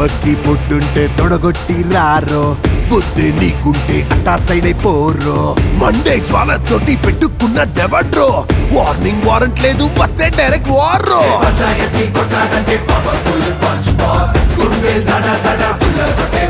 దెబ్బకి పుట్టుంటే తొడగొట్టి రారో బుద్ధి నీకుంటే అట్టా సైడ్ అయిపోరో మండే జ్వాలతోటి పెట్టుకున్న దెవడ్రో వార్నింగ్ వారెంట్ లేదు వస్తే డైరెక్ట్ వార్రో పంచాయతీ కొట్టాడంటే పవర్ఫుల్ పంచ్ బాస్ గుండె దడ దడ గుల్ల కొట్టే